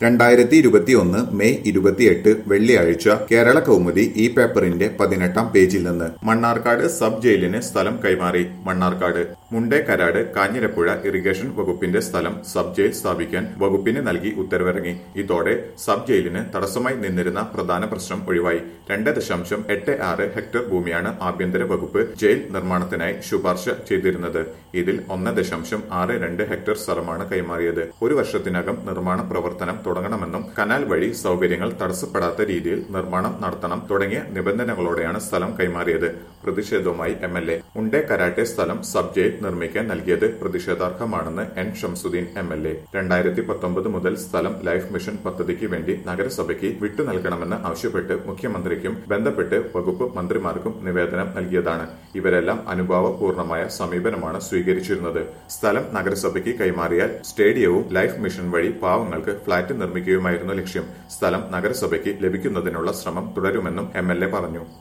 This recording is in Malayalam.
രണ്ടായിരത്തി ഇരുപത്തിയൊന്ന് മെയ് ഇരുപത്തിയെട്ട് വെള്ളിയാഴ്ച കേരള കൗമുദി ഈ പേപ്പറിന്റെ പതിനെട്ടാം പേജിൽ നിന്ന് മണ്ണാർക്കാട് സബ് ജയിലിന് സ്ഥലം കൈമാറി മണ്ണാർക്കാട് മുണ്ടേ കരാട് കാഞ്ഞിരപ്പുഴ ഇറിഗേഷൻ വകുപ്പിന്റെ സ്ഥലം സബ് ജയിൽ സ്ഥാപിക്കാൻ വകുപ്പിന് നൽകി ഉത്തരവിറങ്ങി ഇതോടെ സബ് ജയിലിന് തടസ്സമായി നിന്നിരുന്ന പ്രധാന പ്രശ്നം ഒഴിവായി രണ്ട് ദശാംശം എട്ട് ആറ് ഹെക്ടർ ഭൂമിയാണ് ആഭ്യന്തര വകുപ്പ് ജയിൽ നിർമ്മാണത്തിനായി ശുപാർശ ചെയ്തിരുന്നത് ഇതിൽ ഒന്ന് ദശാംശം ആറ് രണ്ട് ഹെക്ടർ സ്ഥലമാണ് കൈമാറിയത് ഒരു വർഷത്തിനകം നിർമ്മാണ പ്രവർത്തനം തുടങ്ങണമെന്നും കനാൽ വഴി സൗകര്യങ്ങൾ തടസ്സപ്പെടാത്ത രീതിയിൽ നിർമ്മാണം നടത്തണം തുടങ്ങിയ നിബന്ധനകളോടെയാണ് സ്ഥലം കൈമാറിയത് പ്രതിഷേധവുമായി എം എൽ എ ഉണ്ടേ കരാട്ടെ സ്ഥലം സബ് ജയിൽ നിർമ്മിക്കാൻ നൽകിയത് പ്രതിഷേധാർഹമാണെന്ന് N Shamsuddin M L A രണ്ടായിരത്തി പത്തൊമ്പത് മുതൽ സ്ഥലം ലൈഫ് മിഷൻ പദ്ധതിക്ക് വേണ്ടി നഗരസഭയ്ക്ക് വിട്ടു നൽകണമെന്ന് ആവശ്യപ്പെട്ട് മുഖ്യമന്ത്രിക്കും ബന്ധപ്പെട്ട് വകുപ്പ് മന്ത്രിമാർക്കും നിവേദനം നൽകിയതാണ് ഇവരെല്ലാം അനുഭാവപൂർണമായ സമീപനമാണ് സ്വീകരിച്ചിരുന്നത് സ്ഥലം നഗരസഭയ്ക്ക് കൈമാറിയാൽ സ്റ്റേഡിയവും ലൈഫ് മിഷൻ വഴി പാവങ്ങൾക്ക് ഫ്ളാറ്റ് നിർമ്മിക്കുകയുമായിരുന്നു ലക്ഷ്യം സ്ഥലം നഗരസഭയ്ക്ക് ലഭിക്കുന്നതിനുള്ള ശ്രമം തുടരുമെന്നും എം പറഞ്ഞു